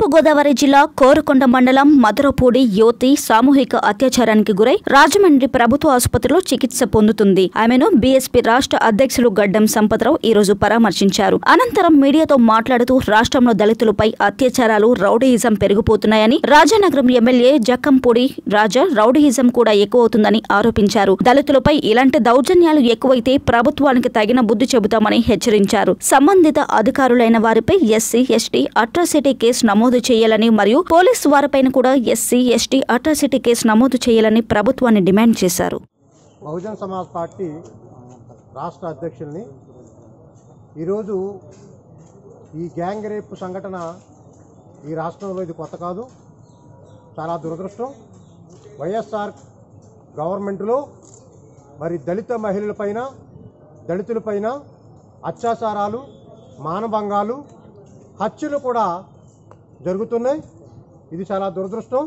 తూర్పుగోదావరి జిల్లా కోరుకొండ మండలం మధురపూడి యువతి సామూహిక అత్యాచారానికి గురై రాజమండ్రి ప్రభుత్వ ఆసుపత్రిలో చికిత్స పొందుతుంది ఆమెను బీఎస్పీ రాష్ట్ర అధ్యక్షులు గడ్డం సంపతరావు ఈ రోజు పరామర్శించారు అనంతరం మీడియాతో మాట్లాడుతూ రాష్ట్రంలో దళితులపై అత్యాచారాలు రౌడీయిజం పెరిగిపోతున్నాయని రాజానగరం ఎమ్మెల్యే జక్కంపూడి రాజా రౌడీయిజం కూడా ఎక్కువవుతుందని ఆరోపించారు దళితులపై ఇలాంటి దౌర్జన్యాలు ఎక్కువైతే ప్రభుత్వానికి తగిన బుద్ధి చెబుతామని హెచ్చరించారు సంబంధిత అధికారులైన వారిపై ఎస్సీ ఎస్టీ అట్రాసిటీ కేసు నమోదు చేయాలని మరియు పోలీసు వారిపైన కూడా ఎస్సీ ఎస్టీ అట్రాసిటీ కేసు నమోదు చేయాలని ప్రభుత్వాన్ని డిమాండ్ చేశారు బహుజన్ సమాజ్ పార్టీ రాష్ట్ర అధ్యక్షుల్ని ఈరోజు ఈ గ్యాంగ్ రేప్ సంఘటన ఈ రాష్ట్రంలో ఇది కొత్త కాదు చాలా దురదృష్టం వైఎస్ఆర్ గవర్నమెంట్లో మరి దళిత మహిళలపైన దళితులపైన అత్యాచారాలు మానభంగాలు హత్యలు కూడా జరుగుతున్నాయి ఇది చాలా దురదృష్టం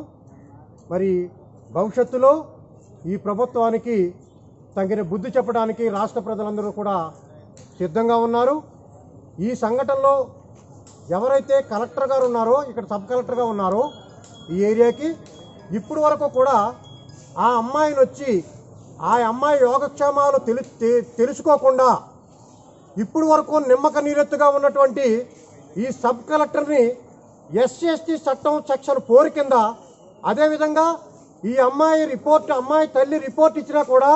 మరి భవిష్యత్తులో ఈ ప్రభుత్వానికి తగిన బుద్ధి చెప్పడానికి రాష్ట్ర ప్రజలందరూ కూడా సిద్ధంగా ఉన్నారు ఈ సంఘటనలో ఎవరైతే కలెక్టర్ గారు ఉన్నారో ఇక్కడ సబ్ కలెక్టర్గా ఉన్నారో ఈ ఏరియాకి ఇప్పుడు వరకు కూడా ఆ అమ్మాయిని వచ్చి ఆ అమ్మాయి యోగక్షేమాలు తెలు తె- తెలుసుకోకుండా ఇప్పుడు వరకు నిమ్మక నీరెత్తుగా ఉన్నటువంటి ఈ సబ్ కలెక్టర్ని ఎస్సీ ఎస్టీ చట్టం సెక్షన్ ఫోర్ కింద అదేవిధంగా ఈ అమ్మాయి రిపోర్ట్ అమ్మాయి తల్లి రిపోర్ట్ ఇచ్చినా కూడా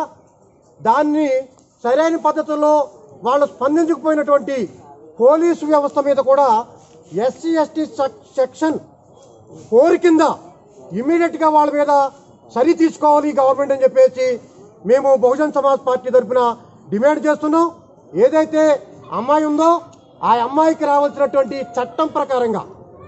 దాన్ని సరైన పద్ధతిలో వాళ్ళు స్పందించకపోయినటువంటి పోలీసు వ్యవస్థ మీద కూడా ఎస్సీ ఎస్టీ సెక్షన్ ఫోర్ కింద ఇమీడియట్గా వాళ్ళ మీద సరి తీసుకోవాలి ఈ గవర్నమెంట్ అని చెప్పేసి మేము బహుజన్ సమాజ్ పార్టీ తరఫున డిమాండ్ చేస్తున్నాం ఏదైతే అమ్మాయి ఉందో ఆ అమ్మాయికి రావాల్సినటువంటి చట్టం ప్రకారంగా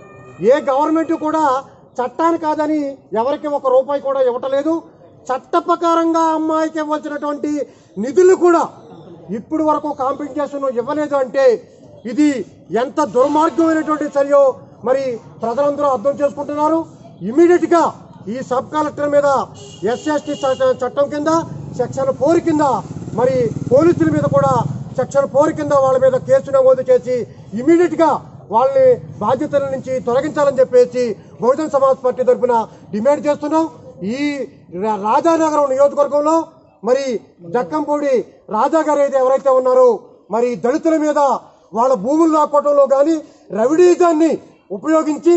ఏ గవర్నమెంట్ కూడా చట్టాన్ని కాదని ఎవరికి ఒక రూపాయి కూడా ఇవ్వటలేదు చట్ట ప్రకారంగా అమ్మాయికి ఇవ్వాల్సినటువంటి నిధులు కూడా ఇప్పుడు వరకు కాంపెన్సేషన్ ఇవ్వలేదు అంటే ఇది ఎంత దుర్మార్గమైనటువంటి చర్యో మరి ప్రజలందరూ అర్థం చేసుకుంటున్నారు ఇమీడియట్ గా ఈ సబ్ కలెక్టర్ మీద ఎస్ఎస్టీ చట్టం కింద సెక్షన్ ఫోర్ కింద మరి పోలీసుల మీద కూడా సెక్షన్ ఫోర్ కింద వాళ్ళ మీద కేసు నమోదు చేసి ఇమీడియట్ గా వాళ్ళని బాధ్యతల నుంచి తొలగించాలని చెప్పేసి బహుజన్ సమాజ్ పార్టీ తరఫున డిమాండ్ చేస్తున్నాం ఈ రా- రాజానగరం నియోజకవర్గంలో మరి జక్కంపూడి రాజా గారు అయితే ఎవరైతే ఉన్నారో మరి దళితుల మీద వాళ్ళ భూములు లాక్కోవడంలో కానీ రవిడీజాన్ని ఉపయోగించి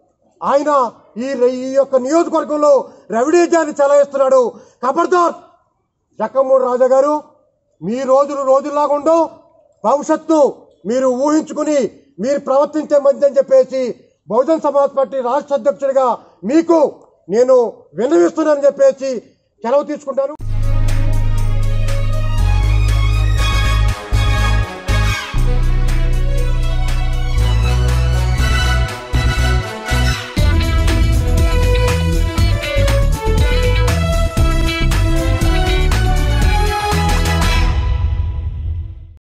ఆయన ఈ ఈ యొక్క నియోజకవర్గంలో రవిడీజాన్ని చెలాయిస్తున్నాడు ఖబర్దార్ జక్కమూడి రాజా గారు మీ రోజులు రోజుల్లాగా ఉండవు భవిష్యత్తు మీరు ఊహించుకుని మీరు ప్రవర్తించే మంచి అని చెప్పేసి బహుజన్ సమాజ్ పార్టీ రాష్ట్ర అధ్యక్షుడిగా మీకు నేను విన్నవిస్తున్నానని చెప్పేసి సెలవు తీసుకుంటాను